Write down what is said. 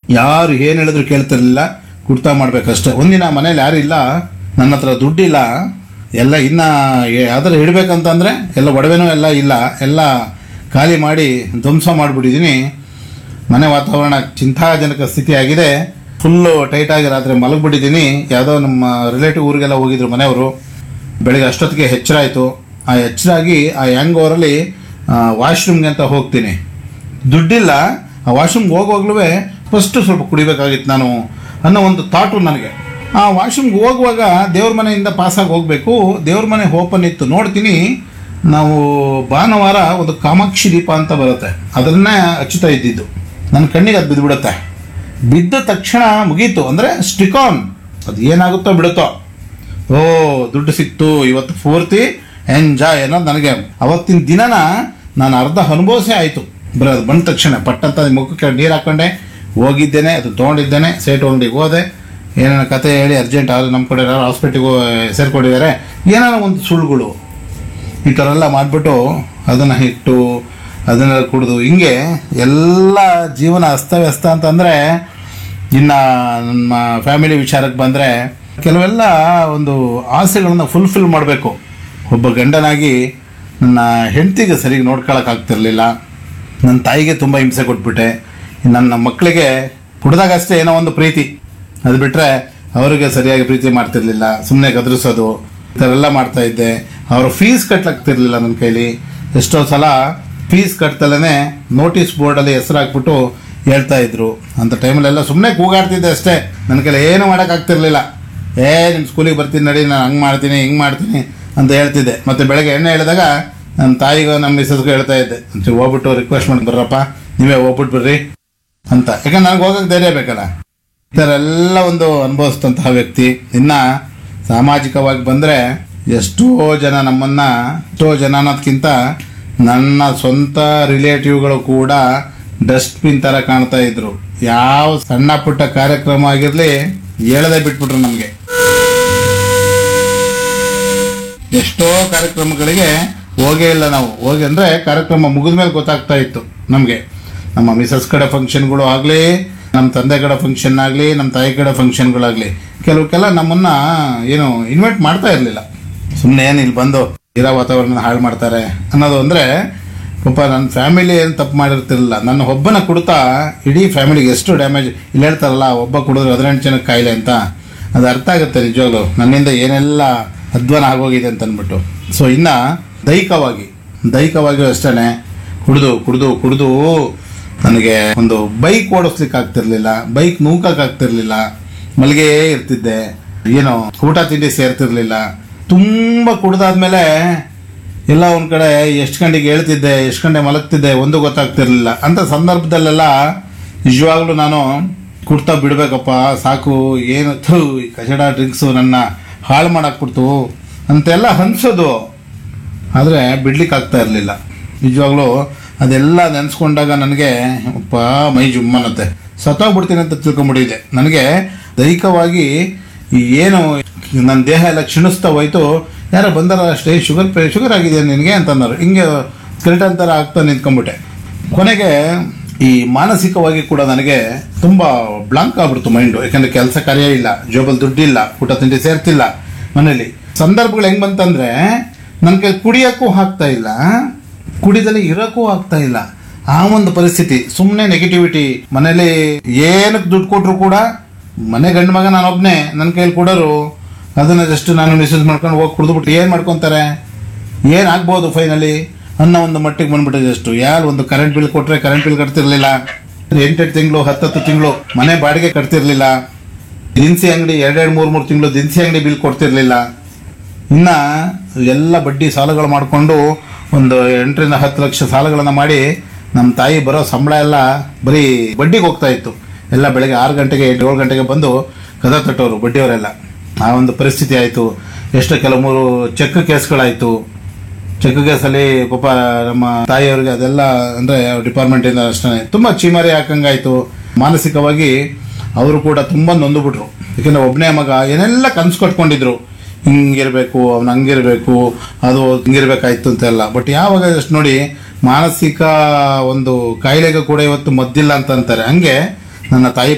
ಯಾರು ಏನು ಹೇಳಿದ್ರು ಕೇಳ್ತಿರ್ಲಿಲ್ಲ ಕುಡ್ತಾ ಮಾಡ್ಬೇಕಷ್ಟೆ ಒಂದಿನ ಮನೇಲಿ ಯಾರು ಇಲ್ಲ ನನ್ನ ಹತ್ರ ದುಡ್ಡಿಲ್ಲ ಎಲ್ಲ ಇನ್ನ ಯಾವ್ದಾರು ಇಡಬೇಕಂತಂದ್ರೆ ಎಲ್ಲ ಒಡವೆನೂ ಎಲ್ಲ ಇಲ್ಲ ಎಲ್ಲ ಖಾಲಿ ಮಾಡಿ ಧ್ವಂಸ ಮಾಡಿಬಿಟ್ಟಿದ್ದೀನಿ ಮನೆ ವಾತಾವರಣ ಚಿಂತಾಜನಕ ಸ್ಥಿತಿ ಆಗಿದೆ ಫುಲ್ಲು ಟೈಟಾಗಿ ರಾತ್ರಿ ಮಲಗಿಬಿಟ್ಟಿದ್ದೀನಿ ಯಾವುದೋ ನಮ್ಮ ರಿಲೇಟಿವ್ ಊರಿಗೆಲ್ಲ ಹೋಗಿದ್ರು ಮನೆಯವರು ಬೆಳಗ್ಗೆ ಅಷ್ಟೊತ್ತಿಗೆ ಎಚ್ಚರ ಆಯಿತು ಆ ಎಚ್ಚರಾಗಿ ಆ ಹ್ಯಾಂಗ್ ಓವರಲ್ಲಿ ವಾಶ್ರೂಮ್ಗೆ ಅಂತ ಹೋಗ್ತೀನಿ ದುಡ್ಡಿಲ್ಲ ಆ ವಾಶ್ರೂಮ್ಗೆ ಹೋಗುವಾಗ್ಲೂ ಫಸ್ಟ್ ಸ್ವಲ್ಪ ಕುಡಿಬೇಕಾಗಿತ್ತು ನಾನು ಅನ್ನೋ ಒಂದು ಥಾಟು ನನಗೆ ಆ ವಾಶ್ರೂಮ್ಗೆ ಹೋಗುವಾಗ ದೇವ್ರ ಮನೆಯಿಂದ ಪಾಸಾಗಿ ಹೋಗಬೇಕು ದೇವ್ರ ಮನೆ ಓಪನ್ ಇತ್ತು ನೋಡ್ತೀನಿ ನಾವು ಭಾನುವಾರ ಒಂದು ಕಾಮಾಕ್ಷಿ ದೀಪ ಅಂತ ಬರುತ್ತೆ ಅದನ್ನೇ ಹಚ್ಚುತ್ತಾ ಇದ್ದಿದ್ದು ನನ್ನ ಕಣ್ಣಿಗೆ ಅದು ಬಿದ್ದುಬಿಡುತ್ತೆ ಬಿದ್ದ ತಕ್ಷಣ ಮುಗೀತು ಅಂದರೆ ಸ್ಟಿಕಾನ್ ಅದು ಏನಾಗುತ್ತೋ ಬಿಡುತ್ತೋ ಓ ದುಡ್ಡು ಸಿಕ್ತು ಇವತ್ತು ಪೂರ್ತಿ ಎಂಜಾಯ್ ಅನ್ನೋದು ನನಗೆ ಅವತ್ತಿನ ದಿನನ ನಾನು ಅರ್ಧ ಅನುಭವಿಸೇ ಆಯಿತು ಬರೀ ಅದು ಬಂದ ತಕ್ಷಣ ಪಟ್ಟಂತ ಮುಖಕ್ಕೆ ನೀರು ಹಾಕೊಂಡೆ ಹೋಗಿದ್ದೇನೆ ಅದು ತೊಗೊಂಡಿದ್ದೇನೆ ಸೇಟು ಅಂಗಡಿಗೆ ಹೋದೆ ಏನೇನೋ ಕತೆ ಹೇಳಿ ಅರ್ಜೆಂಟ್ ಆದ್ರೆ ನಮ್ಮ ಕಡೆ ಯಾರು ಹಾಸ್ಪಿಟ್ಲಿಗೆ ಸೇರ್ಕೊಂಡಿದ್ದಾರೆ ಏನಾರ ಒಂದು ಸುಳ್ಳುಗಳು ಈ ಥರ ಎಲ್ಲ ಮಾಡಿಬಿಟ್ಟು ಅದನ್ನು ಇಟ್ಟು ಅದನ್ನೆಲ್ಲ ಕುಡಿದು ಹಿಂಗೆ ಎಲ್ಲ ಜೀವನ ಅಸ್ತವ್ಯಸ್ತ ಅಂತಂದರೆ ಇನ್ನು ನಮ್ಮ ಫ್ಯಾಮಿಲಿ ವಿಚಾರಕ್ಕೆ ಬಂದರೆ ಕೆಲವೆಲ್ಲ ಒಂದು ಆಸೆಗಳನ್ನ ಫುಲ್ಫಿಲ್ ಮಾಡಬೇಕು ಒಬ್ಬ ಗಂಡನಾಗಿ ನನ್ನ ಹೆಂಡತಿಗೆ ಸರಿಯಾಗಿ ನೋಡ್ಕೊಳಕ್ಕಾಗ್ತಿರ್ಲಿಲ್ಲ ನನ್ನ ತಾಯಿಗೆ ತುಂಬ ಹಿಂಸೆ ಕೊಟ್ಬಿಟ್ಟೆ ನನ್ನ ಮಕ್ಕಳಿಗೆ ಕುಡ್ದಾಗಷ್ಟೇ ಏನೋ ಒಂದು ಪ್ರೀತಿ ಅದು ಬಿಟ್ಟರೆ ಅವರಿಗೆ ಸರಿಯಾಗಿ ಪ್ರೀತಿ ಮಾಡ್ತಿರ್ಲಿಲ್ಲ ಸುಮ್ಮನೆ ಗದರಿಸೋದು ಈ ಥರ ಎಲ್ಲ ಮಾಡ್ತಾ ಇದ್ದೆ ಅವ್ರ ಫೀಸ್ ಕಟ್ಲಾಗ್ತಿರ್ಲಿಲ್ಲ ನನ್ನ ಕೈಲಿ ಎಷ್ಟೋ ಸಲ ಫೀಸ್ ಕಟ್ತಲೇ ನೋಟಿಸ್ ಬೋರ್ಡಲ್ಲಿ ಹೆಸರು ಹಾಕ್ಬಿಟ್ಟು ಹೇಳ್ತಾ ಇದ್ರು ಅಂಥ ಟೈಮಲ್ಲೆಲ್ಲ ಸುಮ್ಮನೆ ಕೂಗಾಡ್ತಿದ್ದೆ ಅಷ್ಟೇ ನನ್ನ ಕೈಲಿ ಏನು ಮಾಡೋಕ್ಕಾಗ್ತಿರ್ಲಿಲ್ಲ ಏ ನಿಮ್ಮ ಸ್ಕೂಲಿಗೆ ಬರ್ತೀನಿ ನಡಿ ನಾನು ಹಂಗೆ ಮಾಡ್ತೀನಿ ಹಿಂಗೆ ಮಾಡ್ತೀನಿ ಅಂತ ಹೇಳ್ತಿದ್ದೆ ಮತ್ತು ಬೆಳಗ್ಗೆ ಎಣ್ಣೆ ಹೇಳಿದಾಗ ನನ್ನ ತಾಯಿಗೂ ನಮ್ಮ ಮಿಸ್ಸಸ್ಗೂ ಹೇಳ್ತಾ ಇದ್ದೆ ಒಂಚೂರು ಹೋಗ್ಬಿಟ್ಟು ರಿಕ್ವೆಸ್ಟ್ ಮಾಡಿ ಬರ್ರಪ್ಪ ನೀವೇ ಹೋಗ್ಬಿಟ್ಟು ಬರ್ರಿ ಅಂತ ಯಾಕಂದ್ರೆ ನನಗೆ ಹೋಗಕ್ಕೆ ಧೈರ್ಯ ಬೇಕಲ್ಲ ಈ ಥರ ಎಲ್ಲ ಒಂದು ಅನುಭವಿಸಿದಂತಹ ವ್ಯಕ್ತಿ ಇನ್ನ ಸಾಮಾಜಿಕವಾಗಿ ಬಂದರೆ ಎಷ್ಟೋ ಜನ ನಮ್ಮನ್ನ ಎಷ್ಟೋ ಜನ ಅನ್ನೋದಕ್ಕಿಂತ ನನ್ನ ಸ್ವಂತ ರಿಲೇಟಿವ್ಗಳು ಕೂಡ ಡಸ್ಟ್ಬಿನ್ ಥರ ಕಾಣ್ತಾ ಇದ್ರು ಯಾವ ಸಣ್ಣ ಪುಟ್ಟ ಕಾರ್ಯಕ್ರಮ ಆಗಿರಲಿ ಹೇಳದೆ ಬಿಟ್ಬಿಟ್ರು ನಮಗೆ ಎಷ್ಟೋ ಕಾರ್ಯಕ್ರಮಗಳಿಗೆ ಹೋಗೇ ಇಲ್ಲ ನಾವು ಹೋಗಿ ಅಂದರೆ ಕಾರ್ಯಕ್ರಮ ಮುಗಿದ ಮೇಲೆ ಗೊತ್ತಾಗ್ತಾ ಇತ್ತು ನಮಗೆ ನಮ್ಮ ಮಿಸಸ್ ಕಡೆ ಫಂಕ್ಷನ್ಗಳು ಆಗಲಿ ನಮ್ಮ ತಂದೆ ಕಡೆ ಫಂಕ್ಷನ್ ಆಗಲಿ ನಮ್ಮ ತಾಯಿ ಕಡೆ ಫಂಕ್ಷನ್ಗಳಾಗಲಿ ಕೆಲವಕ್ಕೆಲ್ಲ ನಮ್ಮನ್ನು ಏನು ಇನ್ವೈಟ್ ಮಾಡ್ತಾ ಇರಲಿಲ್ಲ ಸುಮ್ಮನೆ ಏನು ಇಲ್ಲಿ ಬಂದು ಇರೋ ವಾತಾವರಣ ಹಾಳು ಮಾಡ್ತಾರೆ ಅನ್ನೋದು ಅಂದರೆ ಪಾಪ ನನ್ನ ಫ್ಯಾಮಿಲಿ ಏನು ತಪ್ಪು ಮಾಡಿರ್ತಿರಲಿಲ್ಲ ನನ್ನ ಒಬ್ಬನ ಕುಡ್ತಾ ಇಡೀ ಫ್ಯಾಮಿಲಿಗೆ ಎಷ್ಟು ಡ್ಯಾಮೇಜ್ ಇಲ್ಲಿ ಹೇಳ್ತಾರಲ್ಲ ಒಬ್ಬ ಕುಡಿದ್ರೆ ಹದಿನೆಂಟು ಜನಕ್ಕೆ ಕಾಯಿಲೆ ಅಂತ ಅದು ಅರ್ಥ ಆಗುತ್ತೆ ನಿಜವಾಗ್ಲು ನನ್ನಿಂದ ಏನೆಲ್ಲ ಅಧ್ವಾನ ಆಗೋಗಿದೆ ಅಂತ ಅಂದ್ಬಿಟ್ಟು ಸೊ ಇನ್ನು ದೈಹಿಕವಾಗಿ ದೈಹಿಕವಾಗಿಯೂ ಅಷ್ಟೇ ಕುಡಿದು ಕುಡಿದು ಕುಡಿದು ನನಗೆ ಒಂದು ಬೈಕ್ ಓಡಿಸ್ಲಿಕ್ಕೆ ಆಗ್ತಿರ್ಲಿಲ್ಲ ಬೈಕ್ ನೂಕಕ್ಕೆ ಆಗ್ತಿರ್ಲಿಲ್ಲ ಮಲ್ಗೇ ಇರ್ತಿದ್ದೆ ಏನೋ ಊಟ ತಿಂಡಿ ಸೇರ್ತಿರ್ಲಿಲ್ಲ ತುಂಬ ಕುಡ್ದಾದ್ಮೇಲೆ ಎಲ್ಲ ಒಂದ್ ಕಡೆ ಎಷ್ಟು ಗಂಟೆಗೆ ಹೇಳ್ತಿದ್ದೆ ಎಷ್ಟು ಗಂಟೆ ಮಲಗ್ತಿದ್ದೆ ಒಂದು ಗೊತ್ತಾಗ್ತಿರ್ಲಿಲ್ಲ ಅಂತ ಸಂದರ್ಭದಲ್ಲೆಲ್ಲ ನಿಜವಾಗ್ಲೂ ನಾನು ಕುಡ್ತಾ ಬಿಡ್ಬೇಕಪ್ಪ ಸಾಕು ಏನು ಥು, ಈ ಕಚಡ ಡ್ರಿಂಕ್ಸು ನನ್ನ ಹಾಳು ಮಾಡಾಕ್ಬಿಡ್ತು ಅಂತೆಲ್ಲ ಅನ್ಸೋದು ಆದರೆ ಬಿಡ್ಲಿಕ್ಕೆ ಆಗ್ತಾ ಇರಲಿಲ್ಲ ನಿಜವಾಗ್ಲೂ ಅದೆಲ್ಲ ನೆನೆಸ್ಕೊಂಡಾಗ ನನಗೆ ಅಪ್ಪ ಮೈ ಜುಮ್ಮನತ್ತೆ ಸತ್ತೋಗ್ಬಿಡ್ತೀನಿ ಅಂತ ತಿಳ್ಕೊಂಬಿಟ್ಟಿದೆ ನನಗೆ ದೈಹಿಕವಾಗಿ ಈ ಏನು ನನ್ನ ದೇಹ ಎಲ್ಲ ಕ್ಷೀಣಿಸ್ತಾ ಹೋಯ್ತು ಯಾರೋ ಬಂದಾರ ಅಷ್ಟೇ ಶುಗರ್ ಶುಗರ್ ಆಗಿದೆ ನಿನಗೆ ಅಂತ ಅನ್ನೋರು ಹಿಂಗೆ ಸ್ಕೆಲ್ಟನ್ ಥರ ಆಗ್ತಾ ನಿಂತ್ಕೊಂಡ್ಬಿಟ್ಟೆ ಕೊನೆಗೆ ಈ ಮಾನಸಿಕವಾಗಿ ಕೂಡ ನನಗೆ ತುಂಬ ಬ್ಲಾಂಕ್ ಆಗ್ಬಿಡ್ತು ಮೈಂಡು ಯಾಕಂದ್ರೆ ಕೆಲಸ ಕಾರ್ಯ ಇಲ್ಲ ಜೋಬಲ್ಲಿ ದುಡ್ಡಿಲ್ಲ ಊಟ ತಿಂಡಿ ಸೇರ್ತಿಲ್ಲ ಮನೇಲಿ ಸಂದರ್ಭಗಳು ಹೆಂಗ್ ಬಂತಂದ್ರೆ ನನ್ನ ಕೈ ಕುಡಿಯೋಕ್ಕೂ ಆಗ್ತಾ ಇಲ್ಲ ಕುಡಿದಲ್ಲಿ ಇರೋಕ್ಕೂ ಆಗ್ತಾ ಇಲ್ಲ ಆ ಒಂದು ಪರಿಸ್ಥಿತಿ ಸುಮ್ಮನೆ ನೆಗೆಟಿವಿಟಿ ಮನೇಲಿ ಏನಕ್ಕೆ ದುಡ್ಡು ಕೊಟ್ಟರು ಕೂಡ ಮನೆ ಗಂಡು ಮಗ ನಾನೊಬ್ಬನೇ ನನ್ನ ಕೈಲಿ ಕೊಡೋರು ಅದನ್ನ ಜಸ್ಟ್ ನಾನು ಮಿಸ್ಯೂಸ್ ಮಾಡ್ಕೊಂಡು ಹೋಗಿ ಕುಡಿದ್ಬಿಟ್ಟು ಏನು ಮಾಡ್ಕೊತಾರೆ ಏನಾಗ್ಬೋದು ಫೈನಲಿ ಅನ್ನೋ ಒಂದು ಮಟ್ಟಿಗೆ ಬಂದ್ಬಿಟ್ಟಿದೆ ಅಷ್ಟು ಯಾರು ಒಂದು ಕರೆಂಟ್ ಬಿಲ್ ಕೊಟ್ಟರೆ ಕರೆಂಟ್ ಬಿಲ್ ಕಟ್ತಿರ್ಲಿಲ್ಲ ಎಂಟೆಂಟು ತಿಂಗಳು ಹತ್ತತ್ತು ತಿಂಗಳು ಮನೆ ಬಾಡಿಗೆ ಕಟ್ತಿರ್ಲಿಲ್ಲ ದಿನಸಿ ಅಂಗಡಿ ಎರಡೆರಡು ಮೂರು ಮೂರು ತಿಂಗಳು ದಿನಸಿ ಅಂಗಡಿ ಬಿಲ್ ಕೊಡ್ತಿರ್ಲಿಲ್ಲ ಇನ್ನ ಎಲ್ಲ ಬಡ್ಡಿ ಸಾಲಗಳು ಮಾಡಿಕೊಂಡು ಒಂದು ಎಂಟರಿಂದ ಹತ್ತು ಲಕ್ಷ ಸಾಲಗಳನ್ನು ಮಾಡಿ ನಮ್ಮ ತಾಯಿ ಬರೋ ಸಂಬಳ ಎಲ್ಲ ಬರೀ ಬಡ್ಡಿಗೆ ಹೋಗ್ತಾ ಇತ್ತು ಎಲ್ಲ ಬೆಳಗ್ಗೆ ಆರು ಗಂಟೆಗೆ ಏಳು ಗಂಟೆಗೆ ಬಂದು ಕದ ತಟ್ಟೋರು ಬಡ್ಡಿಯವರೆಲ್ಲ ಆ ಒಂದು ಪರಿಸ್ಥಿತಿ ಆಯಿತು ಎಷ್ಟೋ ಕೆಲವು ಮೂರು ಚೆಕ್ ಕೇಸ್ಗಳಾಯಿತು ಚೆಕ್ ಕೇಸಲ್ಲಿ ಪಾಪ ನಮ್ಮ ತಾಯಿಯವರಿಗೆ ಅದೆಲ್ಲ ಅಂದರೆ ಡಿಪಾರ್ಟ್ಮೆಂಟಿಂದ ಅಷ್ಟೇ ತುಂಬ ಚೀಮಾರಿ ಹಾಕಂಗಾಯ್ತು ಮಾನಸಿಕವಾಗಿ ಅವರು ಕೂಡ ತುಂಬ ನೊಂದುಬಿಟ್ರು ಯಾಕೆಂದ್ರೆ ಒಬ್ಬನೇ ಮಗ ಏನೆಲ್ಲ ಕನ್ಸು ಕಟ್ಕೊಂಡಿದ್ರು ಹಿಂಗಿರ್ಬೇಕು ಅವ್ನು ಹಂಗಿರ್ಬೇಕು ಅದು ಹಿಂಗಿರ್ಬೇಕಾಯ್ತು ಅಂತೆಲ್ಲ ಬಟ್ ಯಾವಾಗ ಅಷ್ಟು ನೋಡಿ ಮಾನಸಿಕ ಒಂದು ಕಾಯಿಲೆಗೆ ಕೂಡ ಇವತ್ತು ಮದ್ದಿಲ್ಲ ಅಂತ ಅಂತಾರೆ ಹಂಗೆ ನನ್ನ ತಾಯಿ